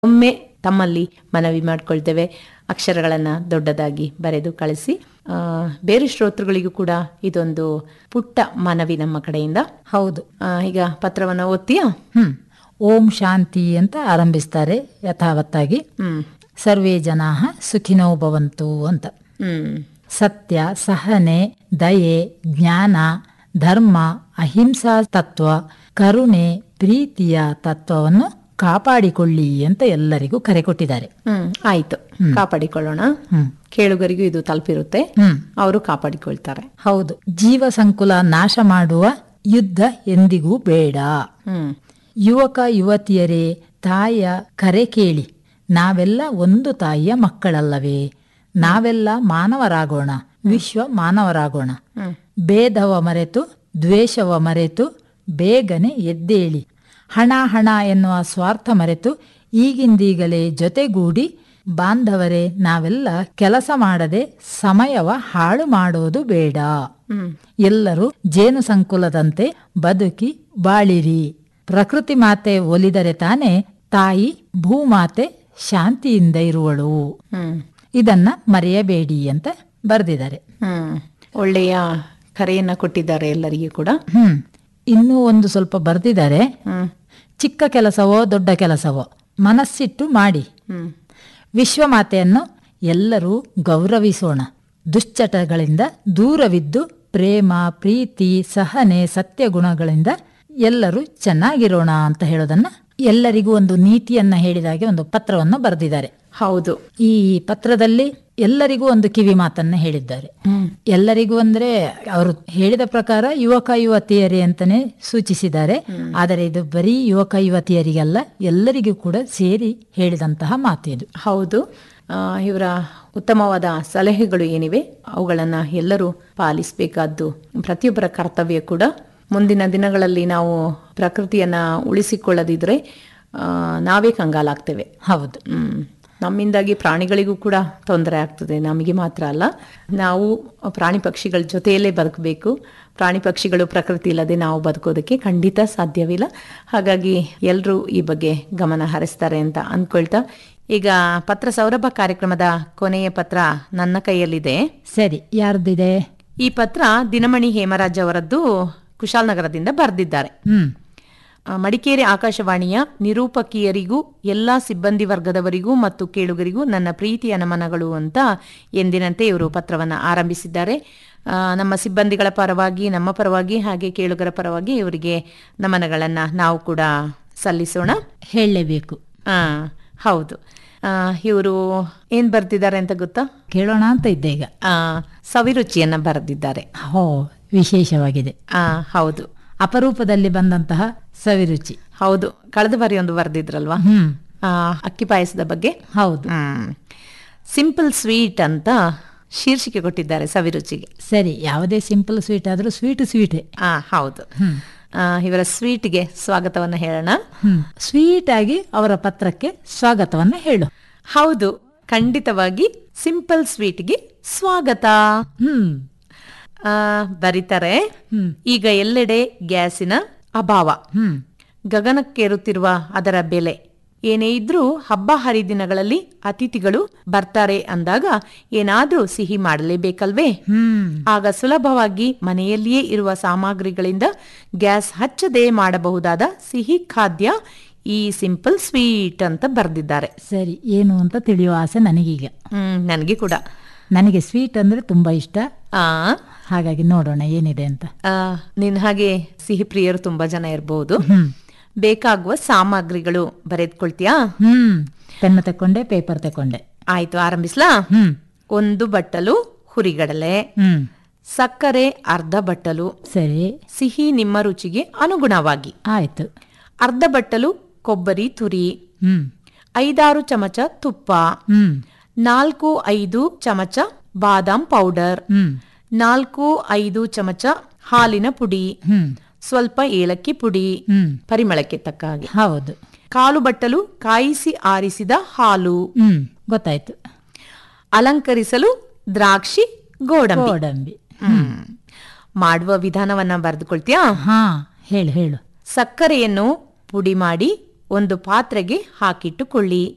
ಒಮ್ಮೆ ತಮ್ಮಲ್ಲಿ ಮನವಿ ಮಾಡ್ಕೊಳ್ತೇವೆ ಅಕ್ಷರಗಳನ್ನು ದೊಡ್ಡದಾಗಿ ಬರೆದು ಕಳಿಸಿ ಆ, ಬೇರೆ ಶ್ರೋತೃಗಳಿಗೂ ಕೂಡ ಇದೊಂದು ಪುಟ್ಟ ಮನವಿ ನಮ್ಮ ಕಡೆಯಿಂದ ಹೌದು ಆ, ಈಗ ಪತ್ರವನ್ನು ಓದ್ತೀಯಾ ಹ್ಮ್ ಓಂ ಶಾಂತಿ ಅಂತ ಆರಂಭಿಸ್ತಾರೆ ಯಥಾವತ್ತಾಗಿ ಹ್ಮ್ ಸರ್ವೇ ಜನಾ ಸುಖಿನೋ ಭವಂತು ಅಂತ ಹ್ಮ್ ಸತ್ಯ ಸಹನೆ ದಯೆ ಜ್ಞಾನ ಧರ್ಮ ಅಹಿಂಸಾ ತತ್ವ ಕರುಣೆ ಪ್ರೀತಿಯ ತತ್ವವನ್ನು ಕಾಪಾಡಿಕೊಳ್ಳಿ ಅಂತ ಎಲ್ಲರಿಗೂ ಕರೆ ಕೊಟ್ಟಿದ್ದಾರೆ ಹ್ಮ್ ಆಯ್ತು ಕಾಪಾಡಿಕೊಳ್ಳೋಣ ಹ್ಮ್ ಕೇಳುಗರಿಗೂ ಇದು ತಲುಪಿರುತ್ತೆ ಹ್ಮ್ ಅವರು ಕಾಪಾಡಿಕೊಳ್ತಾರೆ ಹೌದು ಜೀವ ಸಂಕುಲ ನಾಶ ಮಾಡುವ ಯುದ್ಧ ಎಂದಿಗೂ ಬೇಡ ಹ್ಮ್ ಯುವಕ ಯುವತಿಯರೇ ತಾಯಿಯ ಕರೆ ಕೇಳಿ ನಾವೆಲ್ಲ ಒಂದು ತಾಯಿಯ ಮಕ್ಕಳಲ್ಲವೇ ನಾವೆಲ್ಲ ಮಾನವರಾಗೋಣ ವಿಶ್ವ ಮಾನವರಾಗೋಣ ಹ್ಮ್ ಭೇದವ ಮರೆತು ದ್ವೇಷವ ಮರೆತು ಬೇಗನೆ ಎದ್ದೇಳಿ ಹಣ ಹಣ ಎನ್ನುವ ಸ್ವಾರ್ಥ ಮರೆತು ಈಗಿಂದೀಗಲೇ ಜೊತೆಗೂಡಿ ಬಾಂಧವರೇ ನಾವೆಲ್ಲ ಕೆಲಸ ಮಾಡದೆ ಸಮಯವ ಹಾಳು ಮಾಡೋದು ಬೇಡ ಹ್ಮ್ ಎಲ್ಲರೂ ಜೇನು ಸಂಕುಲದಂತೆ ಬದುಕಿ ಬಾಳಿರಿ ಪ್ರಕೃತಿ ಮಾತೆ ಒಲಿದರೆ ತಾನೇ ತಾಯಿ ಭೂಮಾತೆ ಶಾಂತಿಯಿಂದ ಇರುವಳು ಹ್ಮ್ ಇದನ್ನ ಮರೆಯಬೇಡಿ ಅಂತ ಬರೆದಿದ್ದಾರೆ ಹ್ಮ್ ಒಳ್ಳೆಯ ಕರೆಯನ್ನ ಕೊಟ್ಟಿದ್ದಾರೆ ಎಲ್ಲರಿಗೂ ಕೂಡ ಹ್ಮ್ ಇನ್ನೂ ಒಂದು ಸ್ವಲ್ಪ ಬರೆದಿದ್ದಾರೆ ಹ್ಮ್ ಚಿಕ್ಕ ಕೆಲಸವೋ ದೊಡ್ಡ ಕೆಲಸವೋ ಮನಸ್ಸಿಟ್ಟು ಮಾಡಿ ಹ್ಮ್ ವಿಶ್ವಮಾತೆಯನ್ನು ಎಲ್ಲರೂ ಗೌರವಿಸೋಣ ದುಶ್ಚಟಗಳಿಂದ ದೂರವಿದ್ದು ಪ್ರೇಮ ಪ್ರೀತಿ ಸಹನೆ ಸತ್ಯ ಗುಣಗಳಿಂದ ಎಲ್ಲರೂ ಚೆನ್ನಾಗಿರೋಣ ಅಂತ ಹೇಳೋದನ್ನ ಎಲ್ಲರಿಗೂ ಒಂದು ನೀತಿಯನ್ನ ಹೇಳಿದಾಗೆ ಒಂದು ಪತ್ರವನ್ನು ಬರೆದಿದ್ದಾರೆ ಹೌದು ಈ ಪತ್ರದಲ್ಲಿ ಎಲ್ಲರಿಗೂ ಒಂದು ಕಿವಿ ಮಾತನ್ನ ಹೇಳಿದ್ದಾರೆ ಹ್ಮ್ ಎಲ್ಲರಿಗೂ ಅಂದ್ರೆ ಅವರು ಹೇಳಿದ ಪ್ರಕಾರ ಯುವಕ ಯುವತಿಯರೇ ಅಂತಾನೆ ಸೂಚಿಸಿದ್ದಾರೆ ಆದರೆ ಇದು ಬರೀ ಯುವಕ ಯುವತಿಯರಿಗಲ್ಲ ಎಲ್ಲರಿಗೂ ಕೂಡ ಸೇರಿ ಹೇಳಿದಂತಹ ಮಾತು ಇದು ಹೌದು ಆ, ಇವರ ಉತ್ತಮವಾದ ಸಲಹೆಗಳು ಏನಿವೆ ಅವುಗಳನ್ನ ಎಲ್ಲರೂ ಪಾಲಿಸಬೇಕಾದ್ದು ಪ್ರತಿಯೊಬ್ಬರ ಕರ್ತವ್ಯ ಕೂಡ ಮುಂದಿನ ದಿನಗಳಲ್ಲಿ ನಾವು ಪ್ರಕೃತಿಯನ್ನ ಉಳಿಸಿಕೊಳ್ಳದಿದ್ರೆ ಆ, ನಾವೇ ಕಂಗಾಲಾಗ್ತೇವೆ ಹೌದು ಹ್ಮ್ ನಮ್ಮಿಂದಾಗಿ ಪ್ರಾಣಿಗಳಿಗೂ ಕೂಡ ತೊಂದರೆ ಆಗ್ತದೆ ನಮಗೆ ಮಾತ್ರ ಅಲ್ಲ ನಾವು ಪ್ರಾಣಿ ಪಕ್ಷಿಗಳ ಜೊತೆಯಲ್ಲೇ ಬದುಕಬೇಕು ಪ್ರಾಣಿ ಪಕ್ಷಿಗಳು ಪ್ರಕೃತಿ ಇಲ್ಲದೆ ನಾವು ಬದುಕೋದಕ್ಕೆ ಖಂಡಿತ ಸಾಧ್ಯವಿಲ್ಲ ಹಾಗಾಗಿ ಎಲ್ಲರೂ ಈ ಬಗ್ಗೆ ಗಮನ ಹರಿಸ್ತಾರೆ ಅಂತ ಅಂದ್ಕೊಳ್ತಾ ಈಗ ಪತ್ರ ಸೌರಭ ಕಾರ್ಯಕ್ರಮದ ಕೊನೆಯ ಪತ್ರ ನನ್ನ ಕೈಯಲ್ಲಿದೆ ಸರಿ ಯಾರ್ದಿದೆ ಈ ಪತ್ರ ದಿನಮಣಿ ಹೇಮರಾಜ್ ಅವರದ್ದು ಕುಶಾಲನಗರದಿಂದ ಬರೆದಿದ್ದಾರೆ ಹ್ಮ್ ಆ, ಮಡಿಕೇರಿ ಆಕಾಶವಾಣಿಯ ನಿರೂಪಕಿಯರಿಗೂ ಎಲ್ಲಾ ಸಿಬ್ಬಂದಿ ವರ್ಗದವರಿಗೂ ಮತ್ತು ಕೇಳುಗರಿಗೂ ನನ್ನ ಪ್ರೀತಿಯ ನಮನಗಳು ಅಂತ ಎಂದಿನಂತೆ ಇವರು ಪತ್ರವನ್ನು ಆರಂಭಿಸಿದ್ದಾರೆ ಆ, ನಮ್ಮ ಸಿಬ್ಬಂದಿಗಳ ಪರವಾಗಿ ನಮ್ಮ ಪರವಾಗಿ ಹಾಗೆ ಕೇಳುಗರ ಪರವಾಗಿ ಇವರಿಗೆ ನಮನಗಳನ್ನು ನಾವು ಕೂಡ ಸಲ್ಲಿಸೋಣ ಹೇಳಲೇಬೇಕು ಆ, ಹೌದು ಇವರು ಏನ್ ಬರ್ದಿದ್ದಾರೆ ಅಂತ ಗೊತ್ತಾ ಕೇಳೋಣ ಅಂತ ಇದ್ದೆ ಈಗ ಆ, ಸವಿರುಚಿಯನ್ನ ಬರೆದಿದ್ದಾರೆ ಹೋ ವಿಶೇಷವಾಗಿದೆ ಆ, ಹೌದು ಅಪರೂಪದಲ್ಲಿ ಬಂದಂತಹ ಸವಿರುಚಿ ಹೌದು ಕಳೆದ ಬಾರಿ ಒಂದು ಬರೆದಿದ್ರಲ್ವಾ ಹ್ಮ್ ಆ, ಅಕ್ಕಿ ಪಾಯಸದ ಬಗ್ಗೆ ಹೌದು ಹ್ಮ್ ಸಿಂಪಲ್ ಸ್ವೀಟ್ ಅಂತ ಶೀರ್ಷಿಕೆ ಕೊಟ್ಟಿದ್ದಾರೆ ಸವಿರುಚಿಗೆ ಸರಿ ಯಾವುದೇ ಸಿಂಪಲ್ ಸ್ವೀಟ್ ಆದ್ರೂ ಸ್ವೀಟ್ ಸ್ವೀಟೇ ಆ ಹೌದು ಆ, ಇವರ ಸ್ವೀಟ್ಗೆ ಸ್ವಾಗತವನ್ನ ಹೇಳೋಣ ಹ್ಮ್ ಸ್ವೀಟ್ ಆಗಿ ಅವರ ಪತ್ರಕ್ಕೆ ಸ್ವಾಗತವನ್ನ ಹೇಳು ಹೌದು ಖಂಡಿತವಾಗಿ ಸಿಂಪಲ್ ಸ್ವೀಟ್ಗೆ ಸ್ವಾಗತ ಹ್ಮ್ ಆ, ಬರೀತಾರೆ ಹ್ಮ್ ಈಗ ಎಲ್ಲೆಡೆ ಗ್ಯಾಸಿನ ಅಭಾವ ಹ್ಮ್ ಗಗನಕ್ಕೇರುತ್ತಿರುವ ಅದರ ಬೆಲೆ ಏನೇ ಇದ್ರೂ ಹಬ್ಬ ಹರಿದಿನಗಳಲ್ಲಿ ಅತಿಥಿಗಳು ಬರ್ತಾರೆ ಅಂದಾಗ ಏನಾದ್ರೂ ಸಿಹಿ ಮಾಡಲೇಬೇಕಲ್ವೇ ಹ್ಮ್ ಆಗ ಸುಲಭವಾಗಿ ಮನೆಯಲ್ಲಿಯೇ ಇರುವ ಸಾಮಗ್ರಿಗಳಿಂದ ಗ್ಯಾಸ್ ಹಚ್ಚದೆ ಮಾಡಬಹುದಾದ ಸಿಹಿ ಖಾದ್ಯ ಈ ಸಿಂಪಲ್ ಸ್ವೀಟ್ ಅಂತ ಬರೆದಿದ್ದಾರೆ ಸರಿ ಏನು ಅಂತ ತಿಳಿಯುವ ಆಸೆ ನನಗೀಗ ಹ್ಮ್ ನನಗೆ ಕೂಡ ನನಗೆ ಸ್ವೀಟ್ ಅಂದ್ರೆ ತುಂಬಾ ಇಷ್ಟ ಆ ಹಾಗಾಗಿ ನೋಡೋಣ ಏನಿದೆ ಅಂತ ಆ, ನಿನ್ ಹಾಗೆ ಸಿಹಿ ಪ್ರಿಯರು ತುಂಬಾ ಜನ ಇರಬಹುದು ಹ್ಮ್ ಬೇಕಾಗುವ ಸಾಮಗ್ರಿಗಳು ಬರೆದ್ಕೊಳ್ತೀಯಾ ಹ್ಮ್ ಪೆನ್ ತಕೊಂಡೆ ಪೇಪರ್ ತಕೊಂಡೆ ಆಯ್ತು ಆರಂಭಿಸ್ಲಾ ಹ್ಮ್ ಒಂದು ಬಟ್ಟಲು ಹುರಿಗಡಲೆ ಹ್ಮ್ ಸಕ್ಕರೆ ಅರ್ಧ ಬಟ್ಟಲು ಸರಿ ಸಿಹಿ ನಿಮ್ಮ ರುಚಿಗೆ ಅನುಗುಣವಾಗಿ ಆಯ್ತು ಅರ್ಧ ಬಟ್ಟಲು ಕೊಬ್ಬರಿ ತುರಿ ಹ್ಮ್ ಐದಾರು ಚಮಚ ತುಪ್ಪ ಹ್ಮ್ ನಾಲ್ಕು ಐದು ಚಮಚ ಬಾದಾಮ್ ಪೌಡರ್ ಹ್ಮ್ ನಾಲ್ಕು ಐದು ಚಮಚ ಹಾಲಿನ ಪುಡಿ ಹ್ಮ್ ಸ್ವಲ್ಪ ಏಲಕ್ಕಿ ಪುಡಿ ಹ್ಮ್ ಪರಿಮಳಕ್ಕೆ ತಕ್ಕ ಹಾಗೆ ಹೌದು ಕಾಲು ಬಟ್ಟಲು ಕಾಯಿಸಿ ಆರಿಸಿದ ಹಾಲು ಹ್ಮ್ ಗೊತ್ತಾಯ್ತು ಅಲಂಕರಿಸಲು ದ್ರಾಕ್ಷಿ ಗೋಡಂಬಿ ಗೋಡಂಬಿ ಹ್ಮ್. ಮಾಡುವ ವಿಧಾನವನ್ನ ಬರೆದುಕೊಳ್ತೀಯಾ ಹಾ ಹೇಳು ಹೇಳು ಸಕ್ಕರೆಯನ್ನು ಪುಡಿ ಮಾಡಿ ಒಂದು ಪಾತ್ರೆಗೆ ಹಾಕಿಟ್ಟುಕೊಳ್ಳಿ